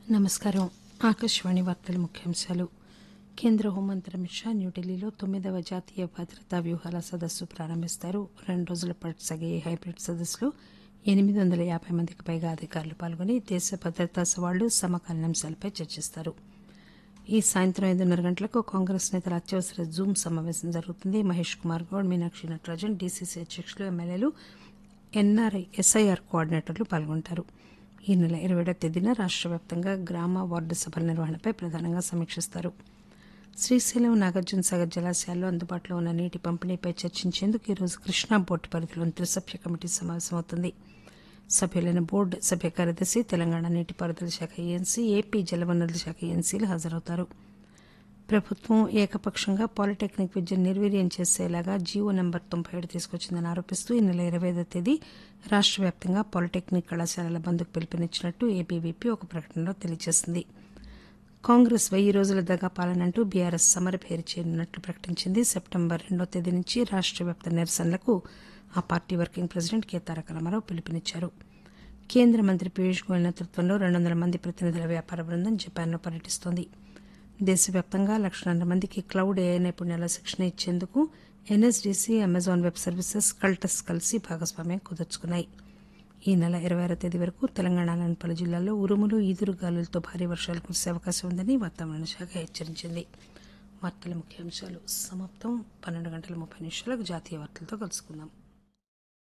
నమస్కారం ఆకాశవాణి వార్తల ముఖ్యాంశాలు కేంద్ర హోంమంత్రి అమిత్ షా న్యూఢిల్లీలో తొమ్మిదవ జాతీయ భద్రతా వ్యూహాల సదస్సు ప్రారంభిస్తారు రెండు రోజుల పాటు సాగే ఈ హైబ్రిడ్ సదస్సులో ఎనిమిది వందల యాభై మందికి పైగా అధికారులు పాల్గొని దేశ భద్రతా సవాళ్లు సమకాలీన అంశాలపై చర్చిస్తారు ఈ సాయంత్రం ఐదున్నర గంటలకు కాంగ్రెస్ నేతల అత్యవసర జూమ్ సమావేశం జరుగుతుంది మహేష్ కుమార్ గౌడ్ మీనాక్షి నటరాజన్ డీసీసీ అధ్యక్షులు ఎమ్మెల్యేలు ఎన్ఆర్ఐ ఎస్ఐఆర్ కోఆర్డినేటర్లు పాల్గొంటారు ఈ నెల ఇరవై ఏడవ తేదీన రాష్ట్ర వ్యాప్తంగా గ్రామ వార్డు సభల నిర్వహణపై ప్రధానంగా సమీక్షిస్తారు శ్రీశైలం నాగార్జున సాగర్ జలాశయాల్లో అందుబాటులో ఉన్న నీటి పంపిణీపై చర్చించేందుకు ఈరోజు కృష్ణా బోర్డు పరిధిలోని త్రిసభ్య కమిటీ సమావేశమవుతుంది సభ్యులైన బోర్డు సభ్య కార్యదర్శి తెలంగాణ నీటిపారుదల శాఖ ఏఎన్సీ ఏపీ జలవనరుల శాఖ ఏఎన్సీలు హాజరవుతారు ప్రభుత్వం ఏకపక్షంగా పాలిటెక్నిక్ విద్యను నిర్వీర్యం చేసేలాగా జీవో నెంబర్ తొంభై ఏడు తీసుకొచ్చిందని ఆరోపిస్తూ ఈ నెల ఇరవై ఐదో తేదీ రాష్ట్ర వ్యాప్తంగా పాలిటెక్నిక్ కళాశాలల బంద్కు పిలుపునిచ్చినట్టు ఏబీవీపీ ఒక ప్రకటనలో తెలియజేసింది కాంగ్రెస్ వెయ్యి రోజుల దగా పాలనంటూ బీఆర్ఎస్ సమరభేరి చేయనున్నట్లు ప్రకటించింది సెప్టెంబర్ రెండో తేదీ నుంచి రాష్ట్ర వ్యాప్త నిరసనలకు ఆ పార్టీ working president K Taraka Rama Rao పిలుపునిచ్చారు కేంద్ర మంత్రి పీయూష్ గోయల్ నేతృత్వంలో రెండు వందల మంది ప్రతినిధుల వ్యాపార బృందం జపాన్లో పర్యటిస్తోంది దేశవ్యాప్తంగా లక్షన్నర మందికి క్లౌడ్ ఏఐ నైపుణ్యాల శిక్షణ ఇచ్చేందుకు ఎన్ఎస్డీసీ అమెజాన్ వెబ్ సర్వీసెస్ కల్టస్ కలిసి భాగస్వామ్యం కుదుర్చుకున్నాయి ఈ నెల ఇరవై ఆరో తేదీ వరకు తెలంగాణలోని పలు జిల్లాల్లో ఉరుములు ఈదురుగాలులతో భారీ వర్షాలు కురిసే అవకాశం ఉందని వాతావరణ శాఖ హెచ్చరించింది వార్తల ముఖ్యాంశాలు సమాప్తం పన్నెండు గంటల ముప్పై నిమిషాలకు జాతీయ వార్తలతో కలుసుకుందాం